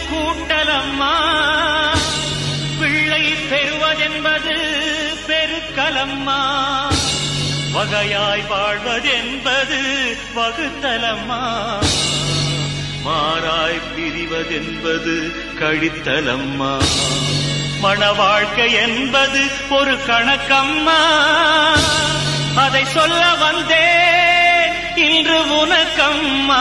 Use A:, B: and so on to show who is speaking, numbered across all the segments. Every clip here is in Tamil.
A: கூட்டலம்மா பிள்ளை பெறுவதென்பது பெருக்கலம்மா வகையாய் வாழ்வதென்பது வகுத்தலம்மா மாறாய் பிரிவதென்பது கழித்தலம்மா மண வாழ்க்கை என்பது ஒரு கணக்கம்மா அதை சொல்ல வந்தேன் இன்று உனக்கம்மா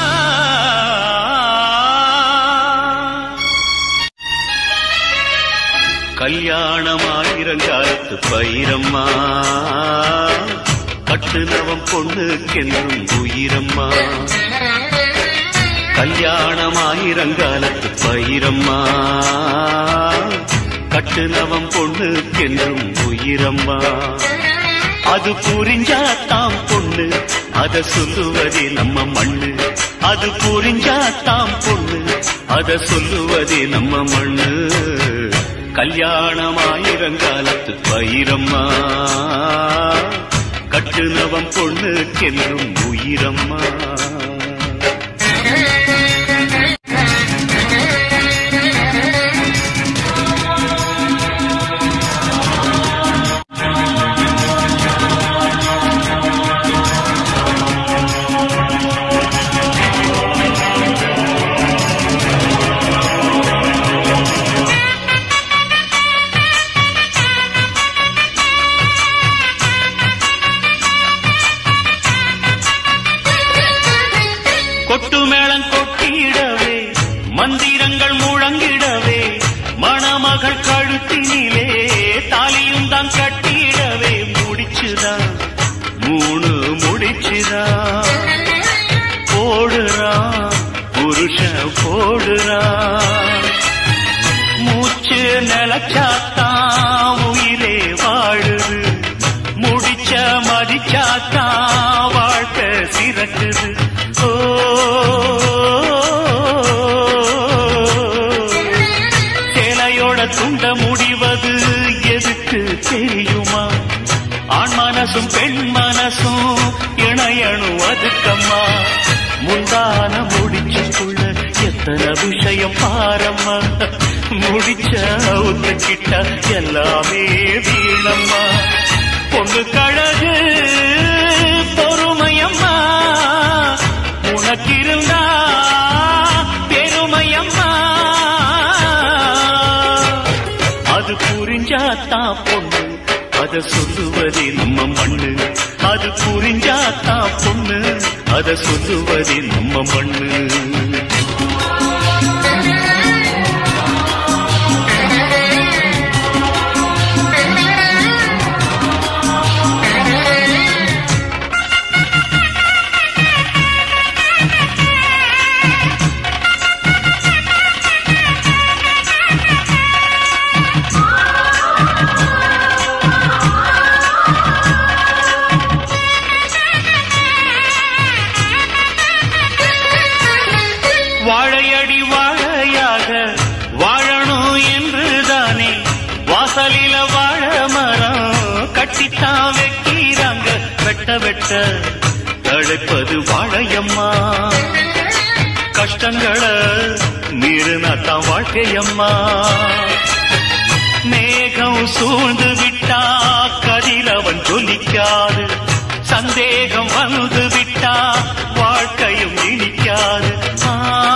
A: கல்யாணமாயிரங்காலத்து பயிரம்மா கட்டுனவம் பொண்ணுக்கென்றும் உயிரம்மா கல்யாணமாயிரங்காலத்து பயிரம்மா கட்டுனவம் பொண்ணுக்கென்றும் உயிரம்மா அது புரிஞ்சாத்தாம் பொண்ணு அத சொல்லுவதே நம்ம மண்ணு அது புரிஞ்சாத்தாம் பொண்ணு அத சொல்லுவதே நம்ம மண்ணு கல்யாணமாயிரங்காலத்து பயிரம்மா கட்டுனவம் பொண்ணுக்கென்றும் உயிரம்மா கொட்டு மேளம் கொட்டிடவே மந்திரங்கள் முழங்கிடவே மணமகள் கழுத்தினிலே தாலியும் தான் கட்டிடவே முடிச்சுதான் மூணு முடிச்சுதான் போடுறான் புருஷன் போடுறான் மூச்சு நிலச்சாத்தான் உயிரே வாழுது முடிச்ச மதிச்சாத்தான் வாழ்க்கை சிறக்குது ஓ சேலையோட துண்ட முடிவது எதுக்கு தெரியுமா ஆண் மனசும் பெண் மனசும் இணையணும் அதுக்கம்மா முந்தான முடிச்சுக்குள்ள எத்தனை விஷயம் பாரம்மா முடிச்ச ஒத்துக்கிட்ட எல்லாமே வீணம்மா பொண்ணு கழகு பொறுமையம்மா உனக்கிருந்தா பெருமையம்மா அது புரிஞ்சாத்தான் பொண்ணு அத சொல்லுவதே நம்ம மண்ணு அது புரிஞ்சாத்தான் பொண்ணு அத சொல்லுவதே நம்ம மண்ணு வாழையடி வாழையாக வாழணும் என்றுதானே வாசலில வாழ மரம் கட்டித்தான் வைக்கிறாங்க வெட்ட வெட்ட தழைப்பது வாழையம்மா கஷ்டங்களை மீறினாத்தான் வாழ்க்கையம்மா மேகம் சூழ்ந்து விட்டா கதிரவன் ஜொலிக்காது சந்தேகம் வந்து விட்டா வாழ்க்கையும் இனிக்காது ஆ.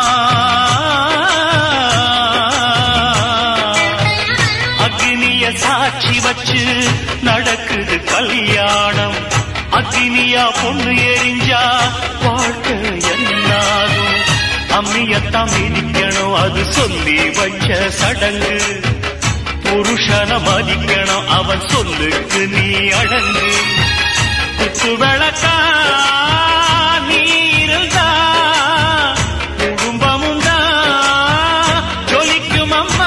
A: அக்னிய சாட்சி வச்சு நடக்குது கல்யாணம் அக்னியா பொண்ணு எரிஞ்சா வாழ்க்கை என்னாகும் அம்மியத்தான் மிதிக்கணும் அது சொல்லி வச்ச சடங்கு புருஷன மதிக்கணும் அவன் சொல்லுக்கு நீ அடங்கு குத்து விளக்கா நீ இருந்தா குடும்பமும் தான் ஜொலிக்கும் அம்மா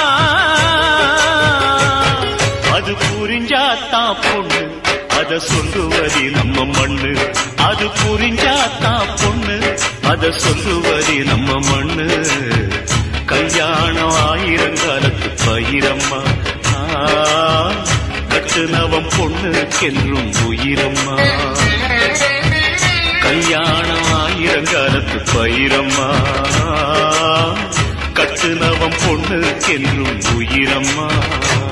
A: அது புரிஞ்சாத்தான் பொண்ணு அத சொல்லுவதே நம்ம மண்ணு அது புரிஞ்சாத்தான் பொண்ணு அத சொல்லுவதே நம்ம மண்ணு கல்யாணம் ஆயிரங்காலத்து பயிரம்மா ஆ, கட்டுனவம் பொண்ணுக்கென்றும் உயிரம்மா கல்யாணம் ஆயிரங்காலத்து பயிரம்மா கட்டுனவன் பொண்ணுக்கென்றும் உயிரம்மா